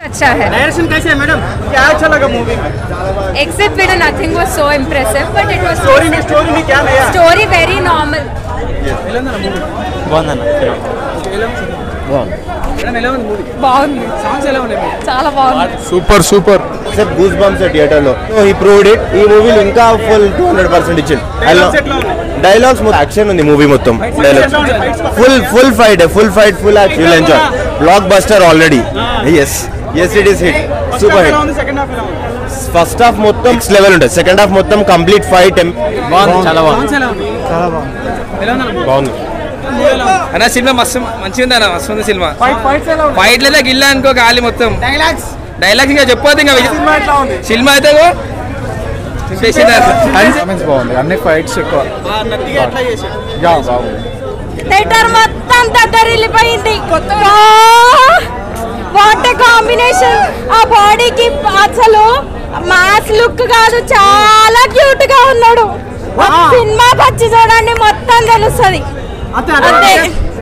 अच्छा है डायरेक्शन कैसे है मैडम क्या अच्छा लगा मूवी में exit video nothing was so impressive but it was story में स्टोरी में क्या नया story very normal మేడం ఎలా ఉంది మూవీ బాగుంది సాంగ్స్ ఎలా ఉన్నాయి మేడం చాలా బాగుంది super super goose bumps theatre లో హీ ప్రూవ్డ్ ఇట్ ఈ మూవీలో ఇంకా ఫుల్ టూ హండ్రెడ్ పర్సెంట్ ఇచ్చింది Dialogues ఎట్లా ఉన్నాయి? డైలాగ్స్ యాక్షన్ ఉంది మూవీ మొత్తం dialogues full full fight full fight full action enjoy blockbuster already yes yes it is hit super hit second half ఎలా ఉంది ఫస్ట్ హాఫ్ మొత్తం next level ఉంటుంది second half మొత్తం complete fight బాగుంది చాలా బాగుంది సాంగ్స్ ఎలా ఉంది చాలా బాగుంది ఎలా ఉంది బాగుంది మూవీ ఎలా ఉంది అన్న సినిమా మస్తు మంచిగా ఉంది అన్న మస్తు ఉంది సినిమా ఫైట్ ఫైట్స్ ఎలా ఉంది ఫైట్ లేదా గిల్లా అనుకో గాలి మొత్తం డైలాగ్స్ డైలాగ్స్ ఇంకా చెప్పొద్దు ఇంకా సినిమా ఎట్లా ఉంది సినిమా అయితే ఇగో చేసినారు. బాగుంది అన్ని ఫైట్స్ ఎక్కువ నత్తిగా ఎట్లా చేశాడు యా బాగుంది థియేటర్ మొత్తం దద్దరిల్లిపోయింది వాట్ కాంబినేషన్ ఆ బాడీకి అసలు మాస్ లుక్ కాదు చాలా క్యూట్ గా ఉన్నాడు సినిమా పచ్చి చూడండి మొత్తం తెలుస్తుంది అంతే